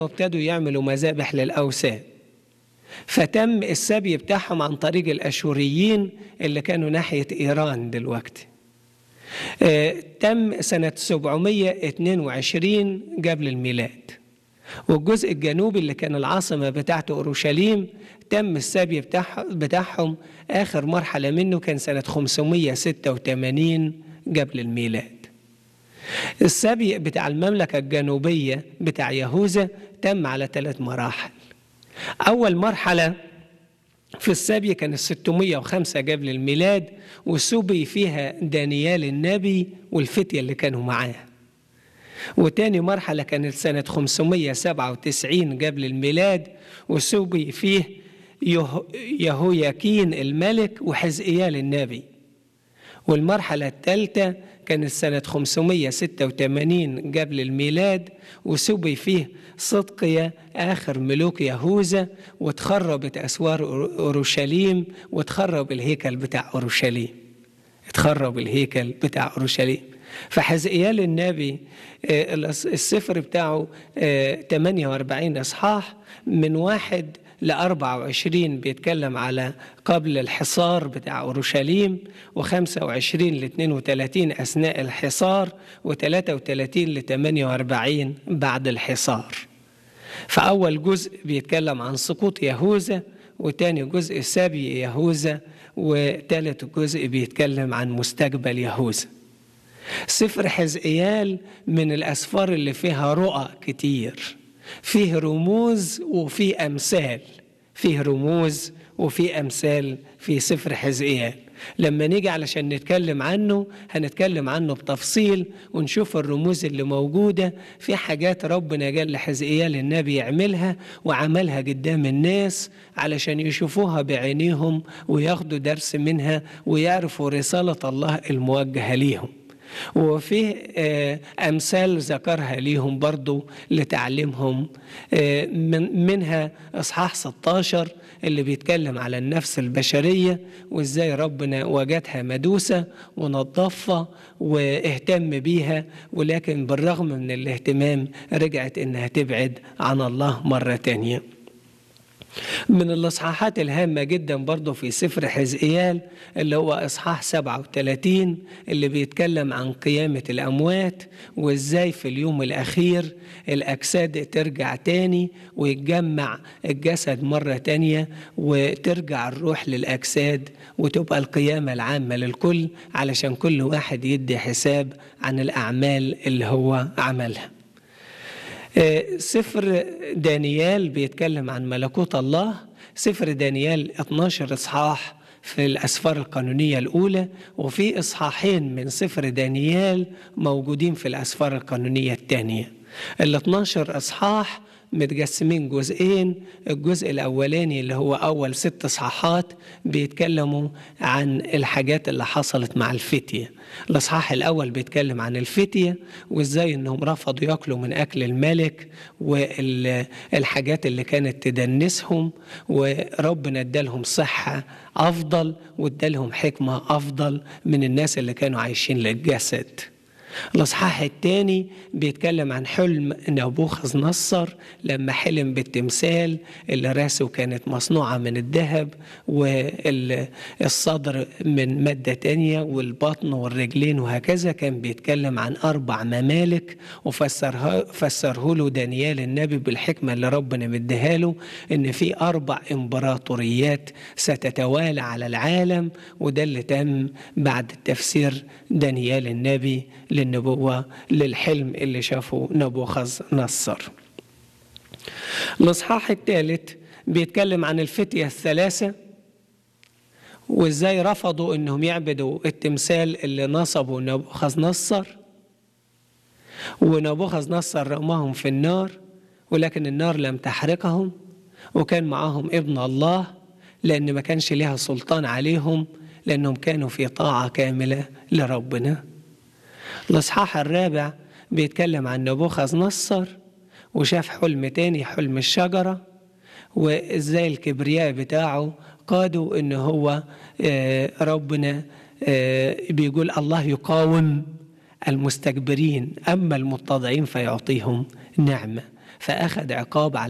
وابتدوا يعملوا مذابح للأوثان فتم السبي بتاعهم عن طريق الأشوريين اللي كانوا ناحية إيران دلوقتي آه، تم سنة 722 قبل الميلاد والجزء الجنوبي اللي كان العاصمة بتاعته أورشليم تم السبي بتاع بتاعهم آخر مرحلة منه كان سنة 586 قبل الميلاد السبي بتاع المملكة الجنوبية بتاع يهوذا تم على ثلاث مراحل أول مرحلة في السبي كانت 605 قبل الميلاد وسبي فيها دانيال النبي والفتية اللي كانوا معاه وتاني مرحلة كانت سنة 597 قبل الميلاد وسبي فيه يه- يهوياكين الملك وحزقيال النبي والمرحلة الثالثة كانت سنة 586 قبل الميلاد وسبي فيه صدقية آخر ملوك يهوذا وتخربت أسوار أور- أورشليم وتخرب الهيكل بتاع أورشليم اتخرب الهيكل بتاع أورشليم فحزقيال النبي آه، الأس- السفر بتاعه آه، 48 إصحاح من واحد ل 24 بيتكلم على قبل الحصار بتاع أورشليم و25 ل 32 أثناء الحصار و33 ل 48 بعد الحصار فأول جزء بيتكلم عن سقوط يهوذا وتاني جزء سبي يهوذا وتالت جزء بيتكلم عن مستقبل يهوذا سفر حزقيال من الأسفار اللي فيها رؤى كتير فيه رموز وفيه أمثال فيه رموز وفيه أمثال في سفر حزقيال لما نيجي علشان نتكلم عنه هنتكلم عنه بتفصيل ونشوف الرموز اللي موجودة في حاجات ربنا قال لحزقيال النبي يعملها وعملها قدام الناس علشان يشوفوها بعينيهم وياخدوا درس منها ويعرفوا رسالة الله الموجهة ليهم وفيه آه، أمثال ذكرها ليهم برضو لتعليمهم آه، من منها إصحاح 16 اللي بيتكلم على النفس البشرية وإزاي ربنا وجدها مدوسة ونظفها واهتم بيها ولكن بالرغم من الاهتمام رجعت إنها تبعد عن الله مرة تانية من الإصحاحات الهامة جدا برضو في سفر حزقيال اللي هو إصحاح 37 اللي بيتكلم عن قيامة الأموات وإزاي في اليوم الأخير الأجساد ترجع تاني ويتجمع الجسد مرة تانية وترجع الروح للأجساد وتبقى القيامة العامة للكل علشان كل واحد يدي حساب عن الأعمال اللي هو عملها آه، سفر دانيال بيتكلم عن ملكوت الله سفر دانيال 12 إصحاح في الأسفار القانونية الأولى وفي إصحاحين من سفر دانيال موجودين في الأسفار القانونية الثانية ال 12 إصحاح متقسمين جزئين الجزء الأولاني اللي هو أول ست إصحاحات بيتكلموا عن الحاجات اللي حصلت مع الفتية الإصحاح الأول بيتكلم عن الفتية وإزاي إنهم رفضوا ياكلوا من أكل الملك والحاجات اللي كانت تدنسهم وربنا ادالهم صحة أفضل وادالهم حكمة أفضل من الناس اللي كانوا عايشين للجسد الإصحاح الثاني بيتكلم عن حلم نبوخذ نصر لما حلم بالتمثال اللي راسه كانت مصنوعة من الذهب والصدر من مادة تانية والبطن والرجلين وهكذا كان بيتكلم عن أربع ممالك وفسرها فسره له دانيال النبي بالحكمة اللي ربنا مديها له إن في أربع إمبراطوريات ستتوالى على العالم وده اللي تم بعد تفسير دانيال النبي للنبوة للحلم اللي شافه نبوخذ نصر الإصحاح الثالث بيتكلم عن الفتية الثلاثة وإزاي رفضوا إنهم يعبدوا التمثال اللي نصبه نبوخذ نصر ونبوخذ نصر رماهم في النار ولكن النار لم تحرقهم وكان معاهم ابن الله لأن ما كانش ليها سلطان عليهم لأنهم كانوا في طاعة كاملة لربنا الإصحاح الرابع بيتكلم عن نبوخذ نصر وشاف حلم تاني حلم الشجرة وإزاي الكبرياء بتاعه قادوا إن هو آه، ربنا آه، بيقول الله يقاوم المستكبرين أما المتضعين فيعطيهم نعمة فأخذ عقاب على